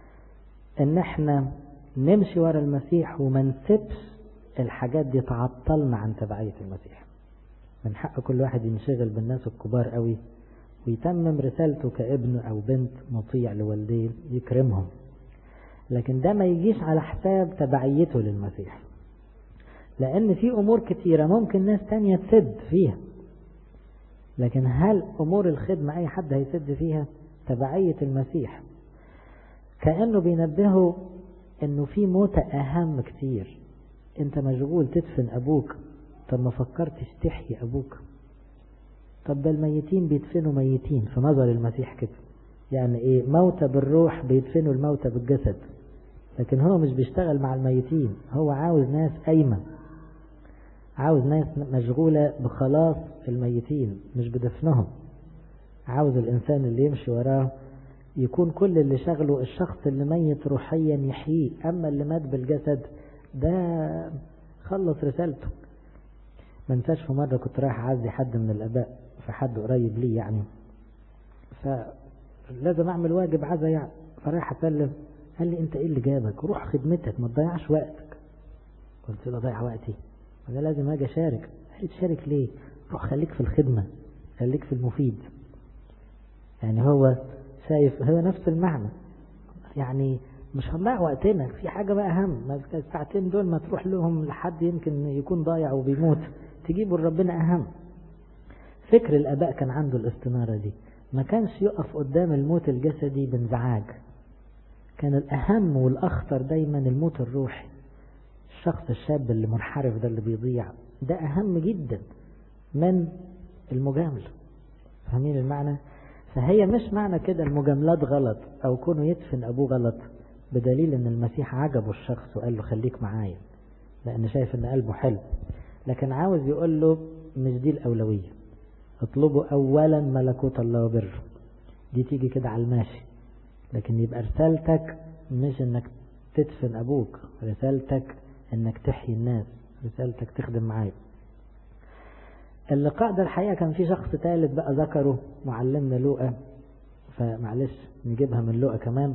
ان احنا نمشي ورا المسيح وما نسيبش الحاجات دي تعطلنا عن تبعية المسيح من حق كل واحد ينشغل بالناس الكبار قوي ويتمم رسالته كابن او بنت مطيع لوالديه يكرمهم لكن ده ما يجيش على حساب تبعيته للمسيح لان في امور كتيرة ممكن ناس تانية تسد فيها لكن هل امور الخدمة اي حد هيسد فيها تبعية المسيح كأنه بينبهه انه في موتة اهم كتير انت مشغول تدفن ابوك طب ما فكرتش تحيي ابوك طب ده الميتين بيدفنوا ميتين في نظر المسيح كده يعني ايه موتى بالروح بيدفنوا الموتى بالجسد لكن هو مش بيشتغل مع الميتين هو عاوز ناس قايمة عاوز ناس مشغولة بخلاص الميتين مش بدفنهم عاوز الإنسان اللي يمشي وراه يكون كل اللي شغله الشخص اللي ميت روحيا يحييه أما اللي مات بالجسد ده خلص رسالته ما انساش في مرة كنت رايح أعزي حد من الآباء في حد قريب لي يعني فلازم أعمل واجب عزا يعني فرايح أسلم قال لي أنت إيه اللي جابك روح خدمتك ما تضيعش وقتك قلت له ضيع وقتي أنا لازم أجي أشارك قال لي تشارك ليه روح خليك في الخدمة خليك في المفيد يعني هو شايف هو نفس المعنى يعني مش هنضيع وقتنا في حاجة بقى أهم الساعتين دول ما تروح لهم لحد يمكن يكون ضايع وبيموت تجيبوا لربنا أهم فكر الآباء كان عنده الاستنارة دي ما كانش يقف قدام الموت الجسدي بانزعاج كان الأهم والأخطر دايما الموت الروحي الشخص الشاب اللي منحرف ده اللي بيضيع ده أهم جدا من المجاملة فاهمين المعنى فهي مش معنى كده المجاملات غلط أو كونه يدفن أبوه غلط بدليل أن المسيح عجبه الشخص وقال له خليك معايا لأن شايف أن قلبه حلو لكن عاوز يقول له مش دي الأولوية اطلبوا أولا ملكوت الله وبره دي تيجي كده على الماشي لكن يبقى رسالتك مش انك تدفن ابوك رسالتك انك تحيي الناس رسالتك تخدم معايا اللقاء ده الحقيقة كان في شخص ثالث بقى ذكره معلمنا لوقا فمعلش نجيبها من لوقا كمان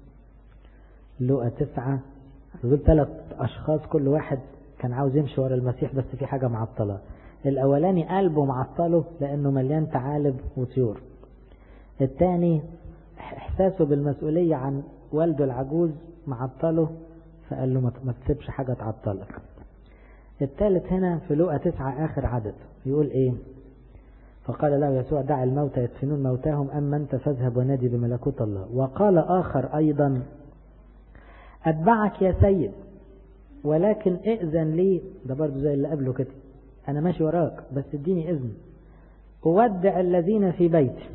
لوقا تسعة دول ثلاث أشخاص كل واحد كان عاوز يمشي ورا المسيح بس في حاجة معطلة الأولاني قلبه معطله لأنه مليان ثعالب وطيور الثاني إحساسه بالمسؤولية عن والده العجوز معطله فقال له ما تسيبش حاجة تعطلك الثالث هنا في لوقا تسعة آخر عدد يقول إيه فقال له يسوع دع الموتى يدفنون موتاهم أما أنت فاذهب ونادي بملكوت الله وقال آخر أيضا أتبعك يا سيد ولكن ائذن لي ده برضه زي اللي قبله كده أنا ماشي وراك بس اديني إذن أودع الذين في بيتي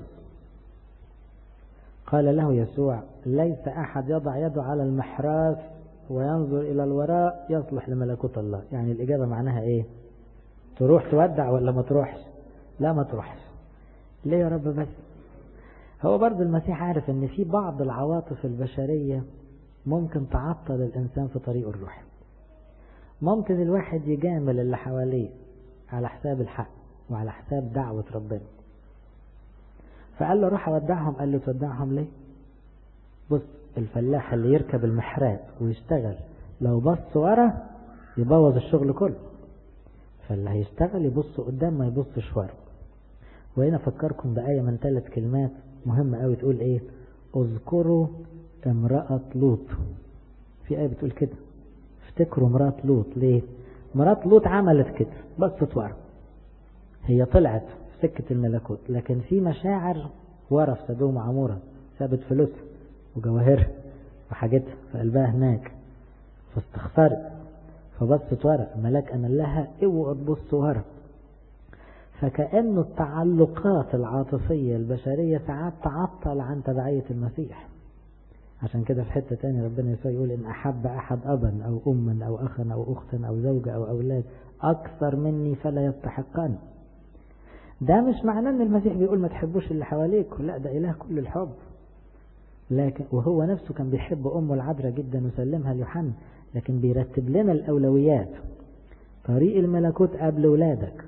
قال له يسوع ليس أحد يضع يده على المحراث وينظر إلى الوراء يصلح لملكوت الله يعني الإجابة معناها إيه تروح تودع ولا ما تروحش لا ما تروحش ليه يا رب بس هو برضو المسيح عارف ان في بعض العواطف البشرية ممكن تعطل الإنسان في طريقه الروحي ممكن الواحد يجامل اللي حواليه على حساب الحق وعلى حساب دعوة ربنا فقال له روح اودعهم قال له تودعهم ليه بص الفلاح اللي يركب المحراب ويشتغل لو بص ورا يبوظ الشغل كله فاللي هيشتغل يبص قدام ما يبصش ورا وهنا فكركم بآية من ثلاث كلمات مهمة قوي تقول ايه اذكروا امرأة لوط في آية بتقول كده افتكروا امرأة لوط ليه مرات لوط عملت كده بصت ورا هي طلعت في سكة الملكوت لكن في مشاعر ورا في سدوم وعمورة سابت فلوسها وجواهرها وحاجتها في قلبها هناك فاستخسرت فبصت ورا الملاك قال لها اوعوا تبصوا ورا فكأنه التعلقات العاطفية البشرية ساعات تعطل عن تبعية المسيح عشان كده في حتة تاني ربنا يسوع يقول إن أحب أحد أبا أو أما أو أخا أو أختا أو زوجة أو أولاد أكثر مني فلا يستحقان ده مش معناه ان المسيح بيقول ما تحبوش اللي حواليك لا ده اله كل الحب لكن وهو نفسه كان بيحب امه العذراء جدا وسلمها ليوحنا لكن بيرتب لنا الاولويات طريق الملكوت قبل ولادك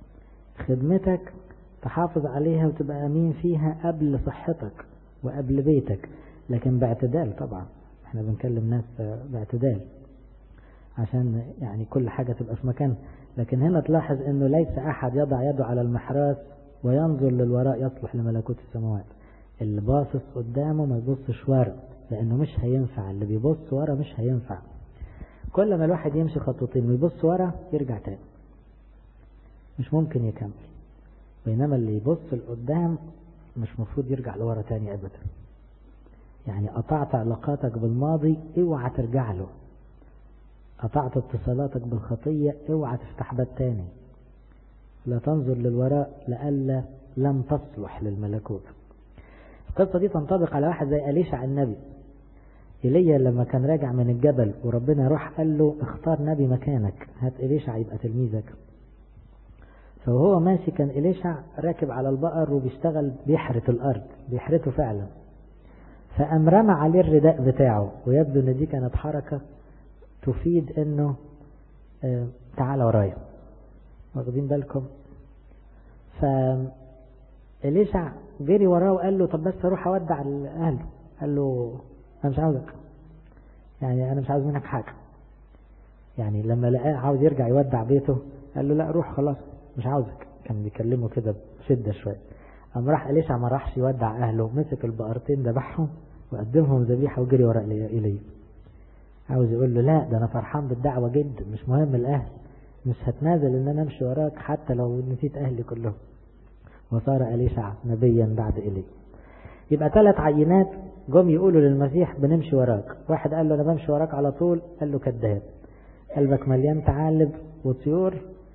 خدمتك تحافظ عليها وتبقى امين فيها قبل صحتك وقبل بيتك لكن باعتدال طبعا احنا بنكلم ناس باعتدال عشان يعني كل حاجة تبقى في مكان لكن هنا تلاحظ انه ليس احد يضع يده على المحراث وينظر للوراء يصلح لملكوت السماوات اللي باصص قدامه ما يبصش ورا لانه مش هينفع اللي بيبص ورا مش هينفع كل ما الواحد يمشي خطوتين ويبص ورا يرجع تاني مش ممكن يكمل بينما اللي يبص لقدام مش مفروض يرجع لورا تاني ابدا يعني قطعت علاقاتك بالماضي اوعى ترجع له قطعت اتصالاتك بالخطية اوعى تفتح باب تاني لا تنظر للوراء لألا لم تصلح للملكوت القصة دي تنطبق على واحد زي أليشع النبي إيليا لما كان راجع من الجبل وربنا راح قال له اختار نبي مكانك هات إليشع يبقى تلميذك فهو ماشي كان إليشع راكب على البقر وبيشتغل بيحرث الأرض بيحرثه فعلا فقام رمى عليه الرداء بتاعه ويبدو ان دي كانت حركة تفيد انه اه تعالى ورايا واخدين بالكم ف إليشع جري وراه وقال له طب بس اروح اودع اهله قال له انا مش عاوزك يعني انا مش عاوز منك حاجة يعني لما لقاه عاوز يرجع يودع بيته قال له لا روح خلاص مش عاوزك كان بيكلمه كده بشدة شوية قام راح إليشع ما راحش يودع أهله مسك البقرتين ذبحهم وقدمهم ذبيحة وجري ورا إليه عاوز يقول له لا ده أنا فرحان بالدعوة جدا مش مهم الأهل مش هتنازل إن أنا أمشي وراك حتى لو نسيت أهلي كلهم وصار إليشع نبيا بعد إلي يبقى ثلاث عينات جم يقولوا للمسيح بنمشي وراك واحد قال له أنا بمشي وراك على طول قال له كذاب قلبك مليان تعالب وطيور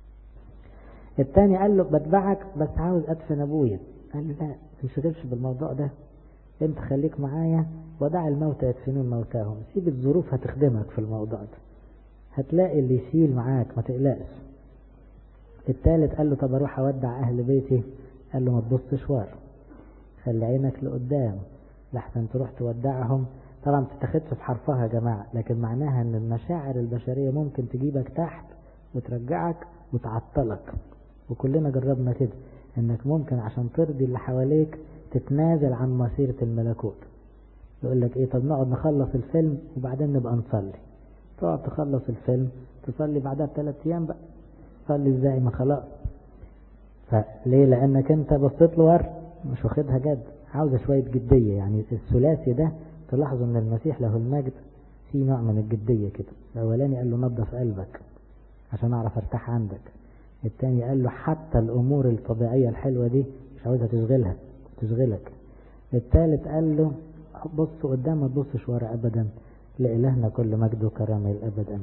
التاني قال له بتبعك بس عاوز ادفن ابويا قال له لا مش هتمشي بالموضوع ده انت خليك معايا ودع الموتى يدفنون موتاهم سيب الظروف هتخدمك في الموضوع ده هتلاقي اللي يشيل معاك ما تقلقش التالت قال له طب اروح اودع اهل بيتي قال له ما تبصش ورا خلي عينك لقدام لحسن تروح تودعهم طبعا ما تتاخدش في حرفها يا جماعه لكن معناها ان المشاعر البشريه ممكن تجيبك تحت وترجعك وتعطلك وكلنا جربنا كده انك ممكن عشان ترضي اللي حواليك تتنازل عن مسيرة الملكوت يقول لك ايه طب نقعد نخلص الفيلم وبعدين نبقى نصلي تقعد تخلص الفيلم تصلي بعدها بثلاث ايام بقى تصلي ازاي ما خلاص فليه لانك انت بصيت له ورا مش واخدها جد عاوزة شوية جدية يعني الثلاثي ده تلاحظوا ان المسيح له المجد في نوع من الجدية كده الاولاني قال له نظف قلبك عشان اعرف ارتاح عندك التاني قال له حتى الامور الطبيعية الحلوة دي مش عاوزها تشغلها تشغلك التالت قال له بص قدام ما تبصش ورا ابدا لإلهنا كل مجد وكرامة الابد امين